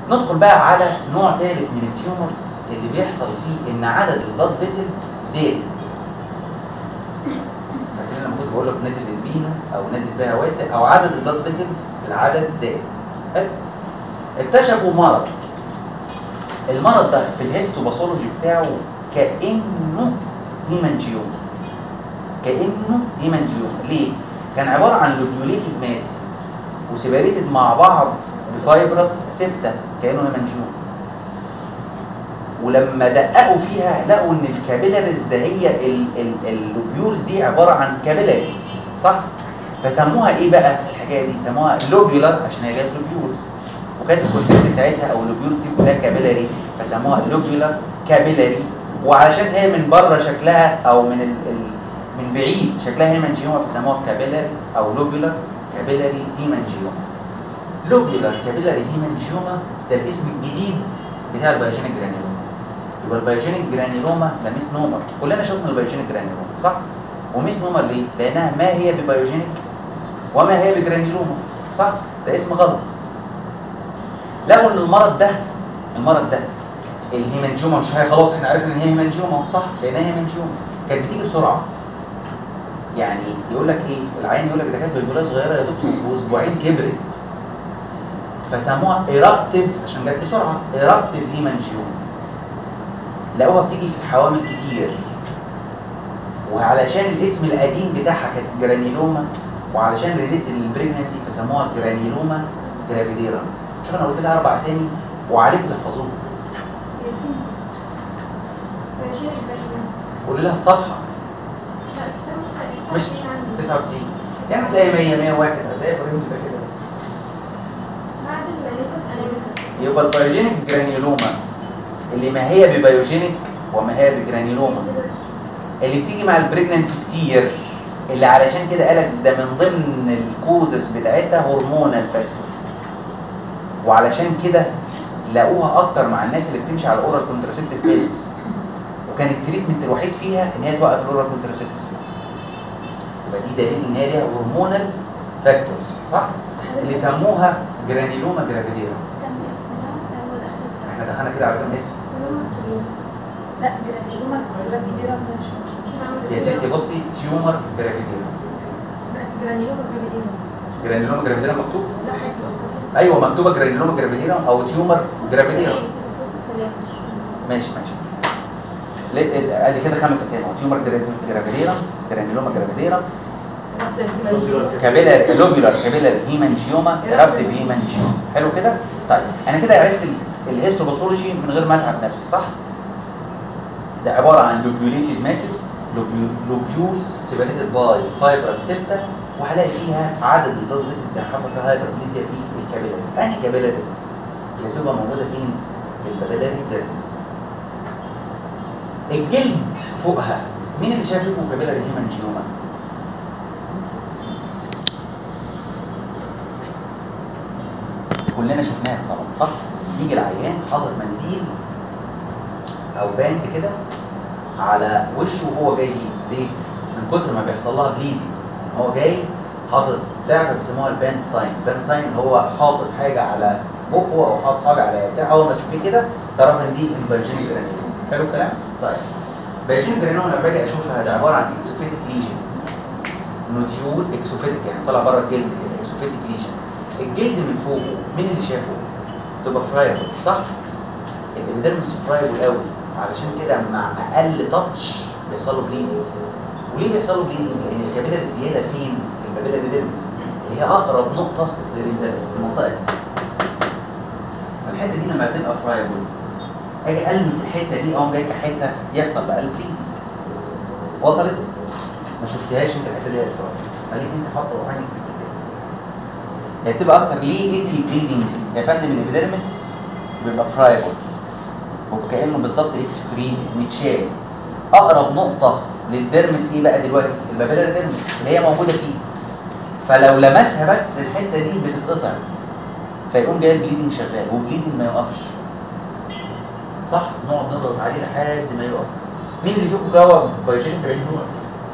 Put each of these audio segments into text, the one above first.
ندخل بقى على نوع ثالث من التيومرز اللي بيحصل فيه ان عدد البلاد فيسلز زاد فاكرين لما كنت بقول لك نازل البينا او نازل بها واسع او عدد البلاد فيسلز العدد زاد حلو اكتشفوا مرض المرض ده في الهيستوباثولوجي بتاعه كانه هيمانجيوم كانه هيمانجيوم ليه كان عباره عن لوبيوليتد ماسز وسيباريتد مع بعض بفايبرس سبتة كانه هيمانجيوم ولما دققوا فيها لقوا ان الكابيلاريز ده هي ال- ال- اللوبيولز دي عباره عن كابيلاري صح فسموها ايه بقى الحكايه دي سموها لوبيولار عشان هي جت لوبيولز وكانت الكونتنت بتاعتها او اللوبيول دي كلها كابيلاري فسموها لوبيولار كابيلاري وعشان هي من بره شكلها او من ال ال من بعيد شكلها هيمانجيوما فسموها كابيلاري او لوبيولار كابيلاري هيمانجيوما لوبيولار كابيلاري هيمانجيوما ده الاسم الجديد بتاع البايوجينيك جرانيلوما يبقى البايوجينيك جرانيلوما ده ميس نومر كلنا شفنا البايوجينيك جرانيلوما صح وميس نومر ليه لانها ما هي ببايوجينيك وما هي بجرانيلوما صح ده اسم غلط لقوا ان المرض ده المرض ده الهيمانجيوما مش هي خلاص احنا عرفنا ان هي هيمانجيوما صح لانها هيمانجيوما كانت بتيجي بسرعه يعني يقول لك ايه العين يقول لك ده كانت بلبله صغيره يا دكتور في اسبوعين كبرت فسموها ايرابتيف عشان جت بسرعه ايرابتيف هيمانجيوما لقوها بتيجي في الحوامل كتير وعلشان الاسم القديم بتاعها كانت جرانيلوما وعلشان ريليت البريجنسي فسموها جرانيلوما جرافيديرا شوف انا قلت لها اربع اسامي وعليكم تحفظوهم قولي لها الصفحه مش 99 يعني هتلاقي 100 101 هتلاقي في الرينج ده كده يبقى البايوجينيك جرانيولوما اللي ما هي ببايوجينيك وما هي بجرانيولوما اللي بتيجي مع البريجننسي كتير اللي علشان كده قالك ده من ضمن الكوزس بتاعتها هرمونال فاكتور وعلشان كده لقوها اكتر مع الناس اللي بتمشي على الاورال كونتراسيبتيف بيلز وكان التريتمنت الوحيد فيها ان هي توقف الاورال كونتراسيبتيف يبقى دي دليل ان هي ليها هرمونال فاكتورز صح اللي سموها جرانيلوما جرافيديرا احنا دخلنا كده على كام اسم لا جرانيلوما جرافيديرا مش يا ستي بصي تيومر جرافيديرا جرانيلوما جرافيديرا جرانيلوما جرافيديرا مكتوب لا حاجه اصلا ايوه مكتوبه جرانيلوما جرافيديرا او تيومر جرافيديرا ماشي ماشي ليه- ادي كده خمس اسامي أهو. تيومر جرا- جرافيديرا جرانيلوما جرافيديرا كابيلاري لوبيولار كابيلاري هيمانجيوما رابتيف هيمانجيوما حلو كده طيب انا كده عرفت ال- الهيستوباثولوجي من غير ما اتعب نفسي صح ده عباره عن لوبيوليتد ماسس لوبيولز سيبريتد باي فايبرس سيبتا وهلاقي فيها عدد البلاد فيسلز يعني حصل فيها هايبربليزيا في الكابيلاريز انهي كابيلاريز اللي بتبقى موجوده فين في البابيلاري ديرمس الجلد فوقها مين اللي شايف فيكم كابيلاري هيمانجيوما كلنا شفناها طبعا صح يجي العيان حاطط منديل او باند كده على وشه وهو جاي ليه من كتر ما بيحصل لها بليدنج هو جاي حاطط بتاع بيسموها الباند ساين الباند ساين هو حاطط حاجه على بقه او حاطط حاجه على بتاع اول ما تشوفيه كده تعرف ان دي البايجينيك جرانيوم حلو الكلام طيب بايجينيك جرانيوم لما باجي اشوفها ده عباره عن اكسوفيتيك ليجن نوديول اكسوفيتيك يعني طالع بره الجلد كده اكسوفيتيك ليجن الجلد من فوقه مين اللي شافه؟ تبقى فرايبل صح؟ الابيدرمس فرايبل قوي علشان كده مع اقل تاتش بيحصل له بليدنج وليه بيحصل له بليدنج؟ لان الكابيلاري الزياده فين؟ في البابيلاري ديرمس اللي هي اقرب نقطه للابيدرمس المنطقه دي فالحته دي لما بتبقى فرايبل اجي المس الحته دي اقوم جاي كحته يحصل بقى البليدنج وصلت؟ ما شفتهاش انت الحته دي يا اسراء خليك انت حاطه عينك في الكتاب هي بتبقى اكتر ليه ايزي بليدنج يا فندم الابيدرمس بيبقى فرايبل وكانه بالظبط اكسكريد متشال اقرب نقطه للدرمس ايه بقى دلوقتي البابيلاري ديرمس اللي هي موجوده فيه فلو لمسها بس الحته دي بتتقطع فيقوم جاي البليدنج شغال والبليدنج ما يوقفش صح نقعد نضغط عليه لحد ما يقف مين اللي فيكم جاوب بايجين جرانيوما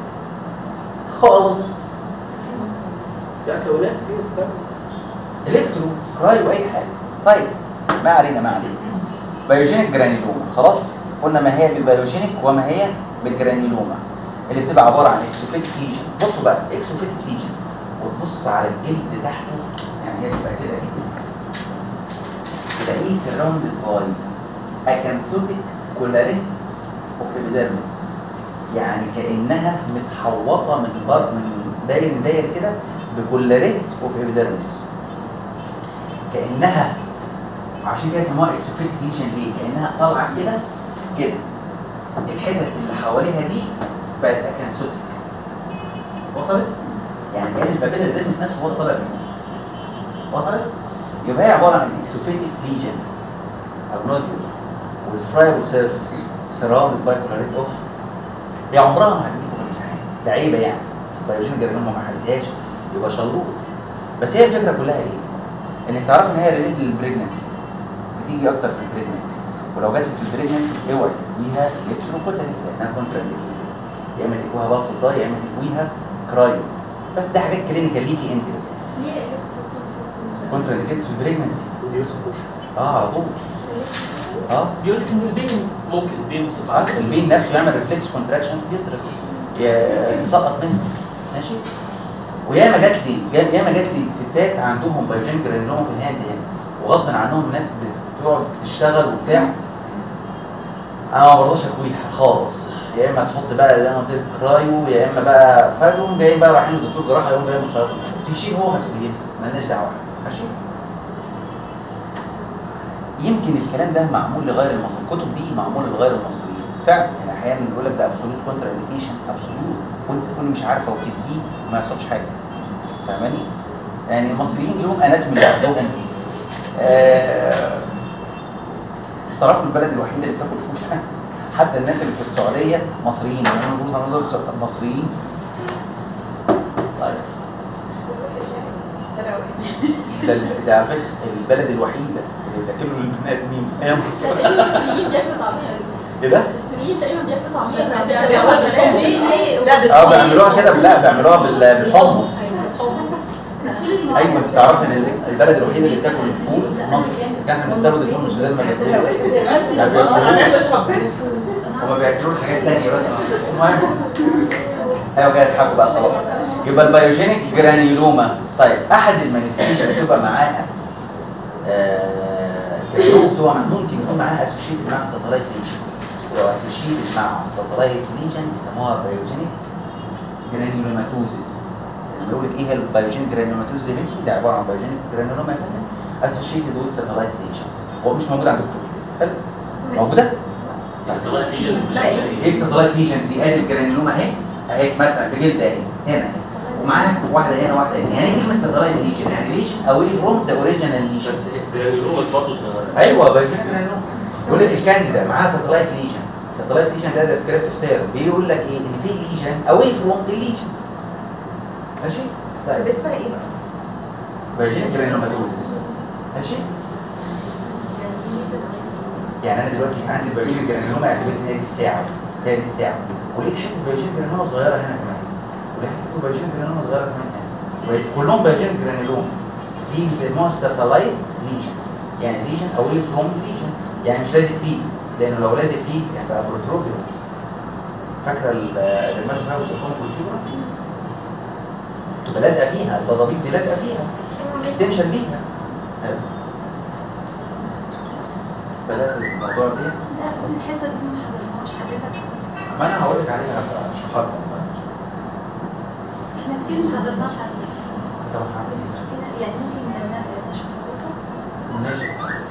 خالص لا كونات فيه الكترو كراي واي حاجه طيب ما علينا ما علينا بايوجينيك جرانيلوما خلاص قلنا ما هي بالبايوجينيك وما هي بالجرانيلوما اللي بتبقى عباره عن اكسوفيتيك ليجن بصوا بقى اكسوفيتيك ليجن وتبص على الجلد تحته يعني هي بتبقى كده ايه تلاقيه سراوندد باي اكانثوتيك كولاريت اوف ابيديرمس يعني كانها متحوطه من بر من داير داير كده بكولاريت اوف ابيديرمس كانها عشان كده سموها اكسوفيتيك ليجن ليه؟ كانها طالعه كده كده الحتت اللي حواليها دي بقت اكانثوتيك وصلت؟ يعني كان البابيلا الديرمس نفسه هو طالع لفوق وصلت؟ يبقى هي عباره عن اكسوفيتيك ليجن او نوديول with friable surface surrounded by colored off هي عمرها ما هتجيبه في الامتحان ده عيبه يعني بس البيولوجيا جرانوما ما حلتهاش يبقى شلوط بس هي الفكره كلها ايه؟ انك تعرف ان هي ريليتد للبريجنسي بتيجي اكتر في البريجنسي ولو جات في البريجنسي اوعي تكويها الكتروكوتري لانها كونترا انديكيتد يا اما تكويها بالس الضاي يا اما تكويها كرايو بس ده حاجات كلينيكال ليكي انت بس ليه كونترا انديكيتد في البريجنسي يوسف بوش اه على طول اه بيقول لك ان البين ممكن البين بصفه آه، عامه البين نفسه يعمل ريفلكس كونتراكشن في اليوترس ي- تسقط منه ماشي وياما جات لي جا- ياما جات لي ستات عندهم بايوجين جرانيلوما في الهاند هنا وغصب عنهم ناس بتقعد تشتغل وبتاع انا ما برضاش اكويها خالص يا اما تحط بقى زي ما قلت لك كرايو يا اما بقى فيقوم جاي بقى رايحين للدكتور جراحه يقوم جاي مشرط تشيل هو مسؤوليتها مالناش دعوه ماشي يمكن الكلام ده معمول لغير المصريين الكتب دي معموله لغير المصريين فعلا يعني احيانا يقول لك ده ابسولوت كونترا انديكيشن ابسولوت وانت تكون مش عارفه وبتديه وما يحصلش حاجه فاهماني يعني المصريين لهم اناتومي لوحدهم آه، الصراحه البلد الوحيده اللي بتاكل فول حتى الناس اللي في السعوديه مصريين يعني انا بقول انا دول مصريين طيب ده ده على فكره البلد الوحيده اللي بتاكلوا للبنات مين؟ هي مصر السوريين بياكلوا طعميه ايه ده؟ السوريين تقريبا بياكلوا طعميه بس ساعات بيعملوها بيعملوها بالحمص. لا اه بيعملوها كده لا بيعملوها بال- بالحمص ايوه انت تعرف ان البلد الوحيده اللي بتاكل الفول مصر اذا كان احنا بنستورد الفول مش زي ما بياكلوه ما بياكلوش هما بياكلوا حاجات ثانيه بس المهم ايوه كده اضحكوا بقى خلاص يبقى البيوجينيك جرانيولوما طيب احد المانيفستيشن بتبقى معاها آه، جرانيولوما بتبقى ممكن يكون معاها اسوشيتد مع ساتلايت ليجن لو اسوشيتد مع ساتلايت ليجن بيسموها بيوجينيك جرانيولوماتوزيس لما يقول لك ايه هي البيوجينيك جرانيولوماتوزيس يا بنتي ده عباره عن بيوجينيك جرانيولوما اسوشيتد وذ ساتلايت ليجنز هو مش موجود عندكم في الكتاب حلو موجوده؟ طلعت ليجن مش ايه الساتلايت ليجنز دي ادي الجرانيولوما اهي اهي مثلا في جلد اهي هنا اهي ومعاها واحده هنا واحده هنا يعني كلمه ساتلايت ليجن يعني ليجن اواي فروم ذا اوريجينال ليجن بس جرانيولوماس برضه صغيره ايوه بايجين جرانيولوما يقول لك الكانديدا معاها ساتلايت ليجن ساتلايت ليجن ده ديسكريبتيف تيرم بيقول لك ايه ان في ليجن اواي فروم الليجن ماشي طيب اسمها ايه بقى؟ بايجين جرانيولوماتوزيس ماشي يعني انا دلوقتي عندي البيوجين جرانيولوما اعتبرت ان هي دي الساعه هي دي الساعه ولقيت حته بيوجين جرانيولوما صغيره هنا كمان ولقيت حته بيوجين جرانيولوما صغيره كمان هنا وبقيت كلهم بيوجين جرانيولوما دي بيسموها ساتلايت ليجن يعني ليجن اواي فروم ليجن يعني مش لازق فيه لانه لو لازق فيه كان بقى بروتروبيوس فاكره الريماتوفايروس الكونكولتيبرا تبقى لازقه فيها البظابيس دي لازقه فيها اكستنشن ليها حلو. بدات الموضوع ده لا الحصه دي ما حضرناهاش حضرتك ما انا هقول لك عليها هبقى اشرحها لك احنا كتير ما حضرناش عليها طب هعمل ايه؟ يعني ممكن ن- نشوف ماشي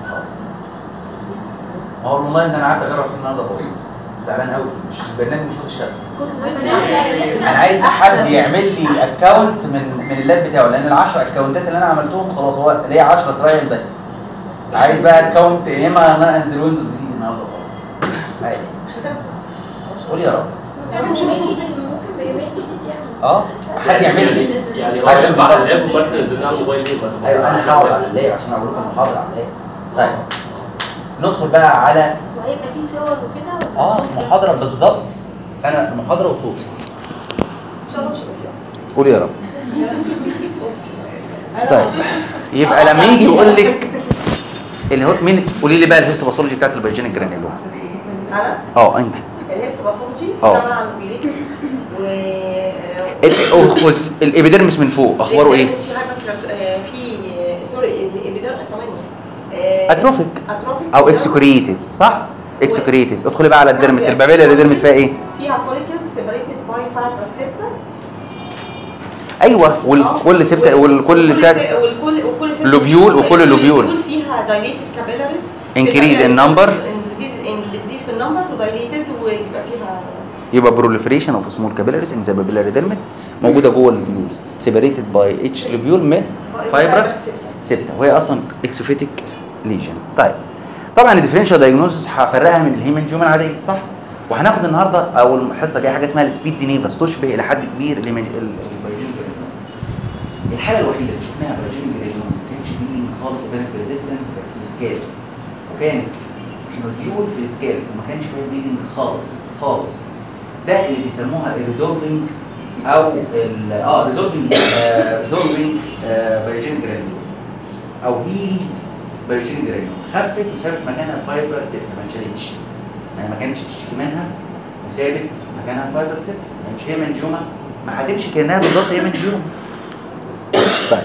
ما هو الاونلاين ده انا قعدت اجرب فيه النهارده كويس زعلان قوي مش البرنامج مش واخد الشغل انا عايز حد يعمل لي اكونت من من اللاب بتاعه لان ال10 اكونتات اللي انا عملتهم خلاص هو ليا 10 ترايل بس عايز بقى اكونت يا اما انا انزل ويندوز جديد النهارده خلاص عادي قول يا رب ممكن ممكن بايميل جديد يعني اه حد يعمل لي يعني هو حد ينفع على يعمل لي. اللاب وبعد نزلناه على الموبايل ليه؟ ما ايوه انا هقعد على اللاب عشان اقول لكم المحاضره على اللاب طيب ندخل بقى على وهيبقى فيه صور وكده ولا اه صوت؟ محاضره بالظبط انا محاضره وصوت ان شاء الله مش هيبقى قول يا رب طيب يبقى لما يجي يقول لك اللي هو مين قولي لي بقى الهيستوباثولوجي بتاعت البيجينيك جرانيلوما انا اه انت الهيستوباثولوجي اه. عباره عن بيليتد و ال- أو خد الابيديرمس من فوق اخباره ايه في hyperkerato- آه، في سوري الابيدر ثواني آه، اتروفيك اتروفيك او كده. اكسكريتد صح اكسكريتد ادخلي بقى على الديرمس عندي البابيلا الديرمس فيها ايه فيها فوليكلز سيبريتد باي فايبر سيبتا ايوه والكل سبت والكل بتاع والكل وكل ست لوبيول وكل لوبيول. فيها دايليتد كابيلاريز Increase in number. بتزيد في النمبر ودايليتد وبيبقى فيها يبقى بروليفريشن اوف سمول كابيلاريز ان ذا بابيلاري ديرمس موجوده جوه البيوز سيبريتد باي اتش لوبيول من فايبرس سته وهي اصلا اكسوفيتيك ليجن طيب طبعا الديفرنشال دايجنوستس هفرقها من الهيمنجيوم العاديه صح وهناخد النهارده اول حصه جايه حاجه اسمها السبيد نيفس تشبه الى حد كبير الهيمنج- ال- البيولوجين جرانيوم. الحاله الوحيده اللي شفناها بيولوجين جرانيوم ما كانش بيلينج خالص كانت ريزيستنت في السكال وكانت نوديول في السكال وما كانش فيها بليدنج خالص خالص ده اللي بيسموها ريزولفنج او ال اه ريزولفنج ريزولفنج بيولوجين جرانيوم او هيل بيولوجين جرانيوم خفت وسابت مكانها الفايبر سيبتا ما انشالتش يعني ما كانتش تشتكي منها وسابت مكانها الفايبر سيبتا يعني مش هي منجومه ما هتمشي كانها بالظبط هي منجومه طيب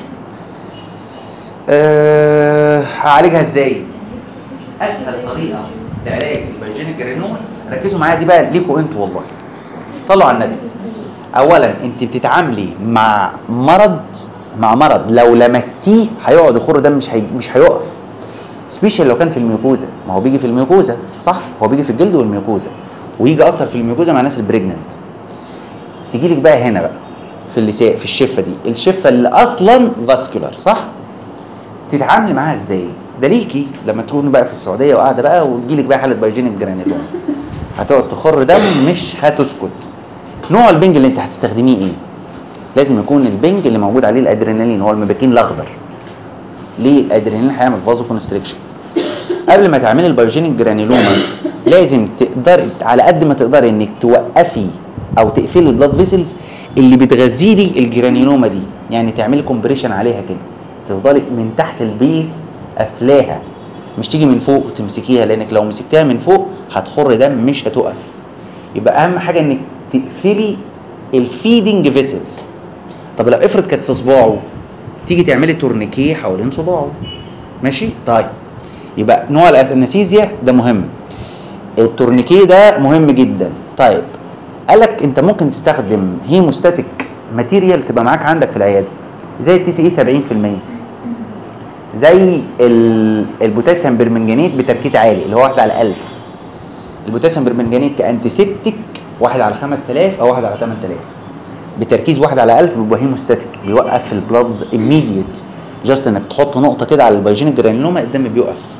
أه هعالجها ازاي؟ اسهل طريقه لعلاج البيجينيك جرانوما ركزوا معايا دي بقى ليكوا انتوا والله صلوا على النبي اولا انت بتتعاملي مع مرض مع مرض لو لمستيه هيقعد يخر دم مش هي... مش هيقف سبيشال لو كان في الميوكوزا ما هو بيجي في الميوكوزا صح هو بيجي في الجلد والميوكوزا ويجي اكتر في الميوكوزا مع الناس البريجننت تيجي لك بقى هنا بقى في اللسان في الشفه دي الشفه اللي اصلا فاسكولار صح تتعاملي معاها ازاي ده ليكي لما تكون بقى في السعوديه وقاعده بقى وتجيلك بقى حاله بايجينيك جرانيلوم هتقعد تخر دم مش هتسكت نوع البنج اللي انت هتستخدميه ايه لازم يكون البنج اللي موجود عليه الادرينالين هو المباكين الاخضر ليه الادرينالين هيعمل فازو كونستريكشن قبل ما تعملي البايوجينيك جرانيلوما لازم تقدري على قد ما تقدري انك توقفي او تقفلي البلاد فيسلز اللي بتغذي لي الجرانيلوما دي يعني تعملي كومبريشن عليها كده تفضلي من تحت البيس قافلاها مش تيجي من فوق وتمسكيها لانك لو مسكتيها من فوق هتخر دم مش هتقف يبقى اهم حاجه انك تقفلي الفيدنج فيسلز طب لو افرض كانت في صباعه تيجي تعملي تورنيكيه حوالين صباعه ماشي طيب يبقى نوع الانستيزيا ده مهم التورنيكيه ده مهم جدا طيب قالك انت ممكن تستخدم هيموستاتيك ماتيريال تبقى معاك عندك في العياده زي التي سي اي 70% زي ال- البوتاسيوم برمنجانيت بتركيز عالي اللي هو 1 على 1000 البوتاسيوم برمنجانيت كانتيسبتيك 1 على 5000 او 1 على 8000 بتركيز 1 على 1000 بيبقى هيموستاتيك بيوقف البلاد immediate جاست انك تحط نقطه كده على البيجينيك جرانيلوما الدم بيوقف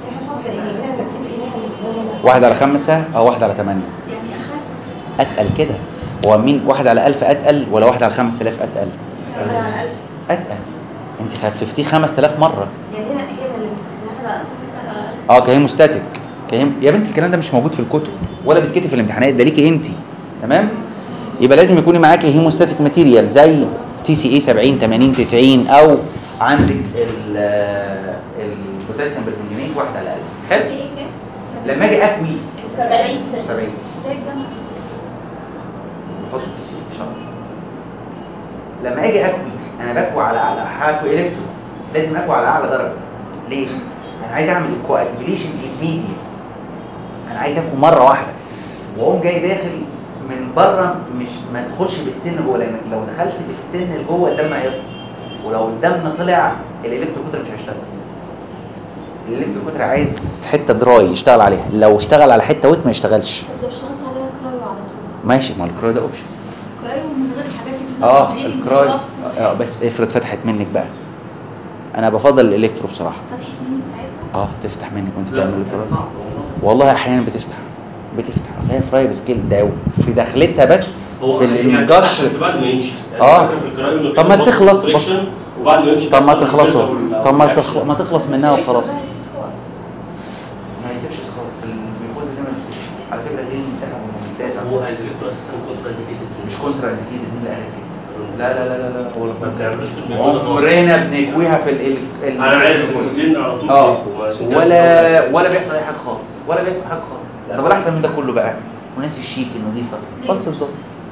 واحد على خمسة او واحد على ثمانية يعني اخف اتقل كده هو مين واحد على ألف اتقل ولا واحد على خمس تلاف اتقل اتقل انت خففتيه خمس تلاف مرة يعني هنا هنا اللي مستخدمها اه كهيموستاتيك كهيم يا بنتي الكلام ده مش موجود في الكتب ولا بيتكتب في الامتحانات ده ليكي انت تمام يبقى لازم يكون معاكي هيموستاتيك ماتيريال زي تي سي اي 70 80 90 او عندك ال البوتاسيوم بالمنجنيت واحد على 1000 حلو ايه كام؟ لما اجي اكوي 70 70 زي الجامعة بحط في شهر لما اجي اكوي انا بكوي على اعلى هاكوي الكترو لازم اكوي على اعلى درجه ليه انا عايز اعمل كواجوليشن immediate انا عايز اكوي مره واحده واقوم جاي داخل من بره مش ما تدخلش بالسن جوه لانك لو دخلت بالسن لجوه الدم هيطلع ولو الدم طلع الالكتروكوتر مش هيشتغل الالكتروكوتر عايز حته دراي يشتغل عليها لو اشتغل على حته ويت ما يشتغلش طب لو اشتغلت عليها كرايو على طول ماشي ما الكراي ده اوبشن كرايو من غير الحاجات اللي اه بتبقى الكراي بالإيد اه بس افرض فتحت منك بقى انا بفضل الالكترو بصراحه فتحت مني ساعتها اه تفتح منك وانت لا بتعمل كان الكراي صعب والله والله احيانا بتفتح بتفتح اصل هي فراي بسكيل ده في دخلتها بس هو في يعني الجش بس بعد ما يمشي يعني آه. الفكرة في الكرايو إنه طب ما بيبقى تخلص constriction بص. وبعد ما يمشي طب ما تحصل تخلصوا irritable طب ما reaction. تخلص ما تخلص منها وخلاص خلاص ما يسيبش خالص الجلوكوز ده ما بيسيبش على فكره دي منتهى ممتازه هو الالكترو اساسا كونترا انديكيتد في مش كونترا انديكيتد دي اللي قالت كده لا لا لا لا لا ما بتعملوش في الميكروزا خالص. عمرنا بنكويها في ال ال ال- انا عارف الزن على طول اه بيكو، عشان كده ولا بفكر. ولا بيحصل اي حاجه خالص ولا بيحصل حاجه خالص طب الاحسن من ده كله بقى وناس الشيك النظيفه بلس الضغط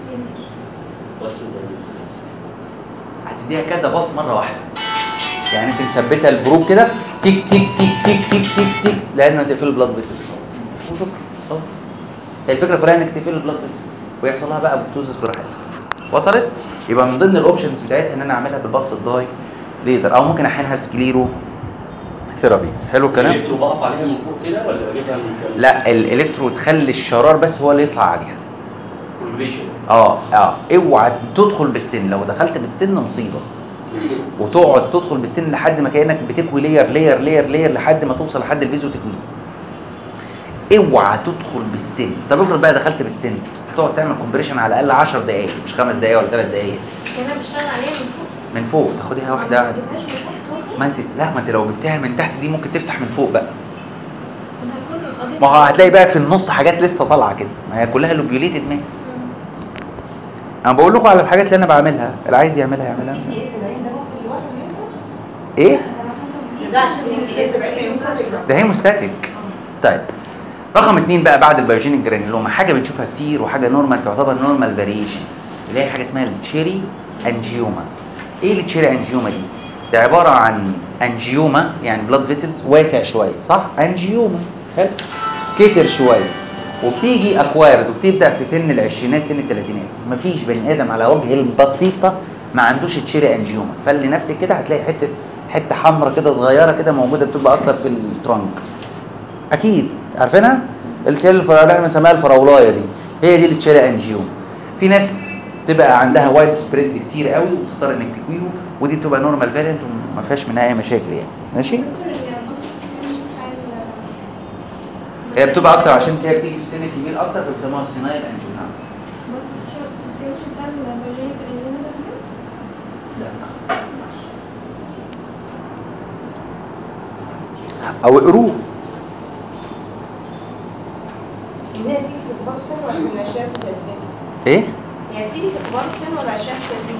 بس ده- هتديها كذا باص مره واحده يعني انت مثبتها البروب كده تيك تيك تيك تيك تيك تيك تيك لازم تقفل البلاد فيسلز وشكرا خلاص هي الفكره كلها انك تقفل البلاد فيسلز ويحصل لها بقى بتوزس براحتها وصلت يبقى من ضمن الاوبشنز بتاعتها ان انا اعملها بالبلس الداي ليزر او ممكن احينها سكليرو ثيرابي حلو الكلام الالكترو بقف عليها من فوق كده ولا بجيبها من لا الالكترو تخلي الشرار بس هو اللي يطلع عليها فولفيشن اه اه اوعى تدخل بالسن لو دخلت بالسن مصيبه وتقعد تدخل بالسن لحد ما كانك بتكوي لير لير لير لير لحد ما توصل لحد الفيزيو تكوي اوعى تدخل بالسن طب افرض بقى دخلت بالسن هتقعد تعمل كومبريشن على الاقل 10 دقائق مش خمس دقائق ولا ثلاث دقائق انا بشتغل عليها من فوق من فوق تاخديها واحده ما واحده تجيبهاش من تحت واحدة. ما انت لا ما انت لو جبتها من تحت دي ممكن تفتح من فوق بقى انا هكون قضيت ما هو هتلاقي بقى في النص حاجات لسه طالعه كده ما هي كلها لوبيوليتد ماس انا بقول لكم على الحاجات اللي انا بعملها اللي عايز يعملها يعملها دي اس 70 ده ممكن لوحده ينفع؟ ايه ده عشان دي اس 70 ده هي مستاتيك طيب رقم اتنين بقى بعد البيوجينيك جرانيلوما حاجه بنشوفها كتير وحاجه نورمال تعتبر نورمال فاريشن اللي هي حاجه اسمها التشيري انجيوما ايه التشيري انجيوما دي ده عباره عن انجيوما يعني بلاد فيسلز واسع شويه صح انجيوما حلو كتر شويه وبتيجي اكوارد وبتبدا في سن العشرينات سن الثلاثينات مفيش بني ادم على وجه البسيطه ما عندوش تشيري انجيوما فاللي نفسك كده هتلاقي حته حته حمراء كده صغيره كده موجوده بتبقى اكتر في الترنك اكيد عارفينها التشيري الفراولايه اللي بنسميها الفراولايه دي هي دي التشيري انجيوم في ناس تبقى عندها وايد سبريد كتير قوي وتضطر انك تكويهم ودي بتبقى نورمال فاريانت وما فيهاش منها اي مشاكل يعني ماشي هي بتبقى اكتر عشان هي بتيجي في السن الكبير اكتر فبيسموها سينايل انجيوم لا او اقروه هي تيجي في كبار السن ولا من الاشياء في التسليم؟ ايه هي تيجي في كبار السن ولا اشياء في التسليم؟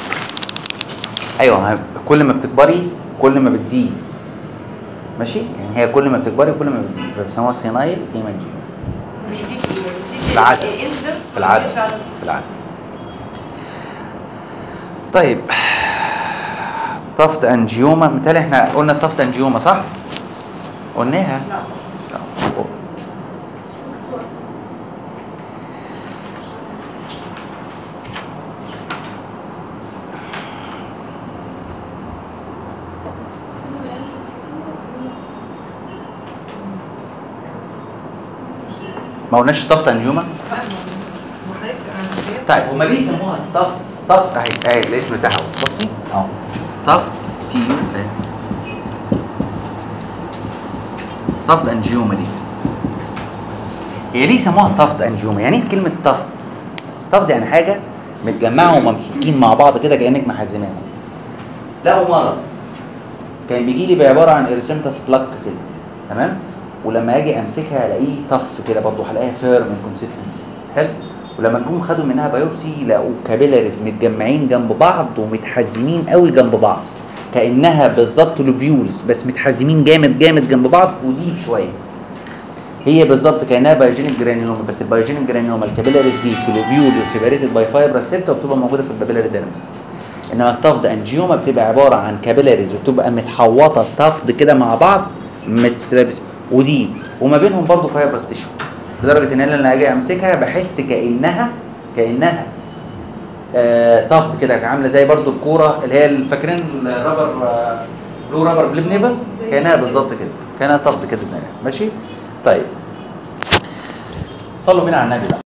ايوه كل ما بتكبري كل ما بتزيد ماشي يعني هي كل ما بتكبري كل ما بتزيد فبيسموها سينايل هيمانجيوم مش دي دي في العادة. الانسلت في العادة في العادة طيب طفت انجيوما مثال احنا قلنا طفت انجيوما صح؟ قلناها لا لا. ما قلناش طفت انجيوما طيب هما ليه يسموها طفت طفت اهي اهي الاسم بتاعها أهو. بصي اهو طفت تي يو اهي طفت انجيوما دي هي ليه يسموها طفت انجيوما يعني ايه كلمه طفت طفت يعني حاجه متجمعه وممسوكين مع بعض كده كانك محزماهم لقوا مرض كان بيجي لي بعباره عن ارسمتاس بلاك كده تمام ولما اجي امسكها الاقيه طف كده برضه هلاقيها فيرم كونسيستنسي حلو ولما جم خدوا منها بايوبسي لقوا كابيلاريز متجمعين جنب بعض ومتحزمين قوي جنب بعض كانها بالظبط لوبيولز بس متحزمين جامد جامد جنب بعض وديب شويه هي بالظبط كانها بايوجينيك جرانيوما بس البايوجينيك جرانيوما الكابيلاريز دي في لوبيول وسيبريتد باي فايبر سيبتا وبتبقى موجوده في البابيلاري ديرمس انما الطفد انجيوما بتبقى عباره عن كابيلاريز وبتبقى متحوطه الطفد كده مع بعض متلابس وديب وما بينهم برضو فايبرس تيشو لدرجه ان انا لما اجي امسكها بحس كانها كانها آه طفد كده عامله زي برضو الكوره اللي هي فاكرين الرابر آه بلو رابر بليب نيفس كانها بالظبط كده كانها طفد كده زي ماشي طيب صلوا بينا على النبي بقى